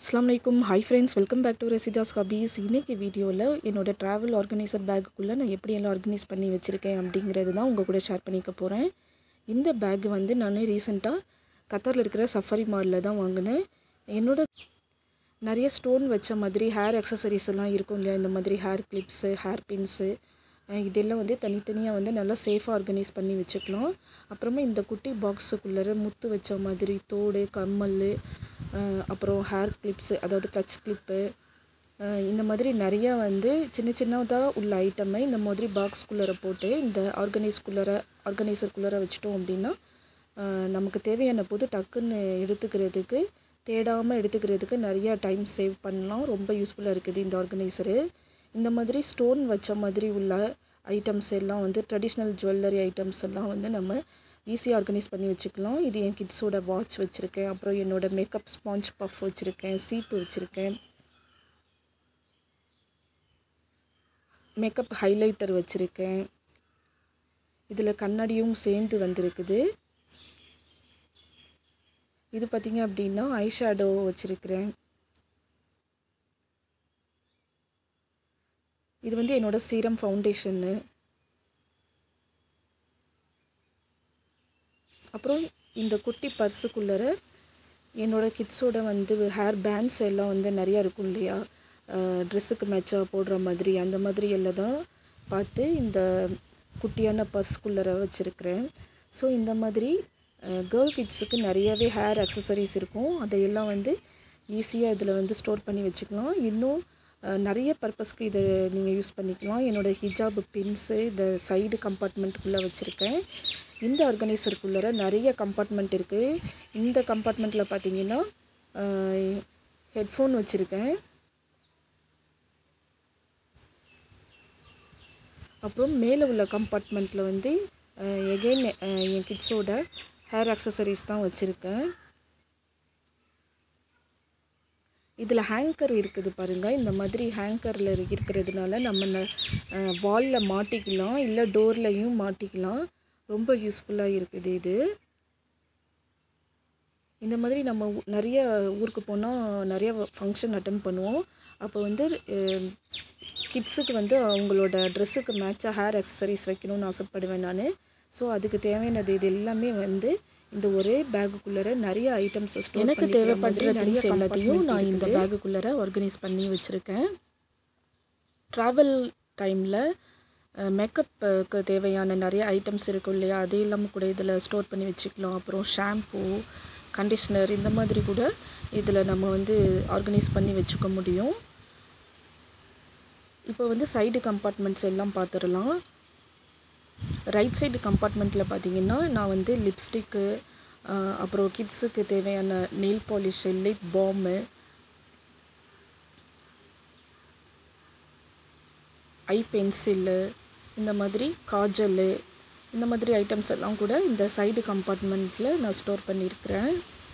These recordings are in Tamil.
அஸ்லாம் வலைக்கும் hi friends welcome back to Resida's Hafeez இன்றைக்கி வீடியோவில் என்னோடய ட்ராவல் ஆர்கனைசர் பேக்குக்குள்ளே நான் எப்படியெல்லாம் ஆர்கனைஸ் பண்ணி வச்சுருக்கேன் அப்படிங்கிறது தான் உங்கள் கூட ஷேர் பண்ணிக்க போகிறேன் இந்த பேக் வந்து நான் ரீசெண்டாக கத்தாரில் இருக்கிற சஃபாரி மாலில் தான் வாங்கினேன் என்னோட நிறைய ஸ்டோன் வச்ச மாதிரி ஹேர் அக்சசரிஸ் எல்லாம் இருக்கும் இல்லையா இந்த மாதிரி ஹேர் கிளிப்ஸு ஹேர் பின்ஸு இதெல்லாம் வந்து தனித்தனியாக வந்து நல்லா சேஃபாக ஆர்கனைஸ் பண்ணி வச்சுக்கலாம் அப்புறமா இந்த குட்டி பாக்ஸுக்குள்ளே முத்து வச்ச மாதிரி தோடு கம்மல் அப்புறம் ஹேர் கிளிப்ஸு அதாவது கிளச் கிளிப்பு இந்த மாதிரி நிறையா வந்து சின்ன சின்னதாக உள்ள ஐட்டமை இந்த மாதிரி பாக்ஸ்குள்ளே போட்டு இந்த ஆர்கனைஸ்குள்ளே ஆர்கனைசர்குள்ளே வச்சிட்டோம் அப்படின்னா நமக்கு தேவையான போது டக்குன்னு எடுத்துக்கிறதுக்கு தேடாமல் எடுத்துக்கிறதுக்கு நிறையா டைம் சேவ் பண்ணலாம் ரொம்ப யூஸ்ஃபுல்லாக இருக்குது இந்த ஆர்கனைசரு இந்த மாதிரி ஸ்டோன் வச்ச மாதிரி உள்ள ஐட்டம்ஸ் எல்லாம் வந்து ட்ரெடிஷ்னல் ஜுவல்லரி ஐட்டம்ஸ் எல்லாம் வந்து நம்ம ஈஸியாக ஆர்கனைஸ் பண்ணி வச்சுக்கலாம் இது என் கிட்ஸோட வாட்ச் வச்சுருக்கேன் அப்புறம் என்னோடய மேக்கப் ஸ்பாஞ்ச் பஃப் வச்சுருக்கேன் சீப்பு வச்சுருக்கேன் மேக்கப் ஹைலைட்டர் வச்சுருக்கேன் இதில் கண்ணாடியும் சேர்ந்து வந்திருக்குது இது பார்த்திங்க அப்படின்னா ஐஷேடோ வச்சுருக்கிறேன் இது வந்து என்னோடய சீரம் ஃபவுண்டேஷன்னு அப்புறம் இந்த குட்டி பர்ஸுக்குள்ளே என்னோடய கிட்ஸோட வந்து ஹேர் பேண்ட்ஸ் எல்லாம் வந்து நிறையா இருக்கும் இல்லையா ட்ரெஸ்ஸுக்கு மேட்சாக போடுற மாதிரி அந்த மாதிரி எல்லாம் தான் பார்த்து இந்த குட்டியான பர்ஸ்குள்ளே வச்சுருக்கிறேன் ஸோ இந்த மாதிரி கேர்ள் கிட்ஸுக்கு நிறையவே ஹேர் அக்சசரிஸ் இருக்கும் அதையெல்லாம் வந்து ஈஸியாக இதில் வந்து ஸ்டோர் பண்ணி வச்சுக்கலாம் இன்னும் நிறைய பர்பஸ்க்கு இதை நீங்கள் யூஸ் பண்ணிக்கலாம் என்னோடய ஹிஜாப் பின்ஸு இந்த சைடு கம்பார்ட்மெண்ட்டுக்குள்ளே வச்சுருக்கேன் இந்த ஆர்கனைசருக்குள்ளே நிறைய கம்பார்ட்மெண்ட் இருக்குது இந்த கம்பார்ட்மெண்ட்டில் பார்த்தீங்கன்னா ஹெட்ஃபோன் வச்சுருக்கேன் அப்புறம் மேலே உள்ள கம்பார்ட்மெண்ட்டில் வந்து எகெயின் என் கிட்ஸோட ஹேர் அக்சசரிஸ் தான் வச்சுருக்கேன் இதில் ஹேங்கர் இருக்குது பாருங்கள் இந்த மாதிரி ஹேங்கரில் இருக்கிறதுனால நம்ம வாலில் மாட்டிக்கலாம் இல்லை டோர்லையும் மாட்டிக்கலாம் ரொம்ப யூஸ்ஃபுல்லாக இருக்குது இது இந்த மாதிரி நம்ம நிறைய ஊருக்கு போனால் நிறைய ஃபங்க்ஷன் அட்டன் பண்ணுவோம் அப்போ வந்து கிட்ஸுக்கு வந்து அவங்களோட ட்ரெஸ்ஸுக்கு மேட்சாக ஹேர் அக்சசரிஸ் வைக்கணும்னு ஆசைப்படுவேன் நான் ஸோ அதுக்கு தேவையானது இது எல்லாமே வந்து இந்த ஒரே பேக்குக்குள்ளே நிறைய ஐட்டம்ஸ் ஸ்டோர் எனக்கு தேவைப்படுற திங்ஸ் எல்லாத்தையும் நான் இந்த பேக்குக்குள்ளே ஆர்கனைஸ் பண்ணி வச்சுருக்கேன் ட்ராவல் டைமில் மேக்கப்புக்கு தேவையான நிறைய ஐட்டம்ஸ் இருக்கும் இல்லையா அது இல்லாமல் கூட இதில் ஸ்டோர் பண்ணி வச்சுக்கலாம் அப்புறம் ஷாம்பூ கண்டிஷ்னர் இந்த மாதிரி கூட இதில் நம்ம வந்து ஆர்கனைஸ் பண்ணி வச்சுக்க முடியும் இப்போ வந்து சைடு கம்பார்ட்மெண்ட்ஸ் எல்லாம் பார்த்துடலாம் ரைட் சைடு கம்பார்ட்மெண்ட்டில் பார்த்தீங்கன்னா நான் வந்து லிப்ஸ்டிக்கு அப்புறம் கிட்ஸுக்கு தேவையான nail polish lip balm eye pencil இந்த மாதிரி காஜலு இந்த மாதிரி ஐட்டம்ஸ் எல்லாம் கூட இந்த சைடு கம்பார்ட்மெண்ட்டில் நான் ஸ்டோர் பண்ணியிருக்கிறேன்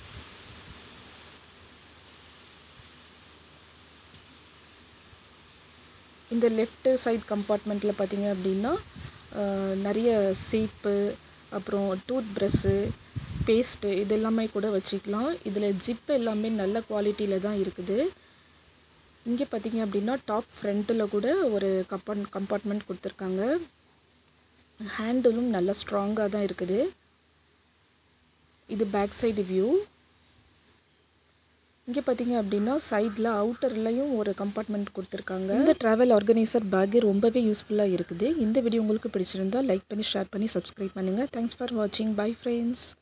இந்த லெஃப்ட்டு சைட் கம்பார்ட்மெண்ட்டில் பார்த்தீங்க அப்படின்னா நிறைய சீப்பு அப்புறம் டூத் ப்ரஷ்ஷு பேஸ்ட்டு இது எல்லாமே கூட வச்சுக்கலாம் இதில் ஜிப் எல்லாமே நல்ல குவாலிட்டியில் தான் இருக்குது இங்கே பார்த்தீங்க அப்படின்னா டாப் ஃப்ரண்ட்டில் கூட ஒரு கம்பார்ட் கம்பார்ட்மெண்ட் கொடுத்துருக்காங்க ஹேண்டிலும் நல்லா ஸ்ட்ராங்காக தான் இருக்குது இது பேக் சைடு வியூ இங்கே பார்த்தீங்க அப்படின்னா சைடில் அவுட்டர்லையும் ஒரு கம்பார்ட்மெண்ட் கொடுத்துருக்காங்க இந்த ட்ராவல் ஆர்கனைசர் பேக்கு ரொம்பவே யூஸ்ஃபுல்லாக இருக்குது இந்த வீடியோ உங்களுக்கு பிடிச்சிருந்தால் லைக் பண்ணி ஷேர் பண்ணி சப்ஸ்கிரைப் பண்ணுங்கள் தேங்க்ஸ் ஃபார் வாட்சிங் பை ஃப்ரெண்ட்ஸ்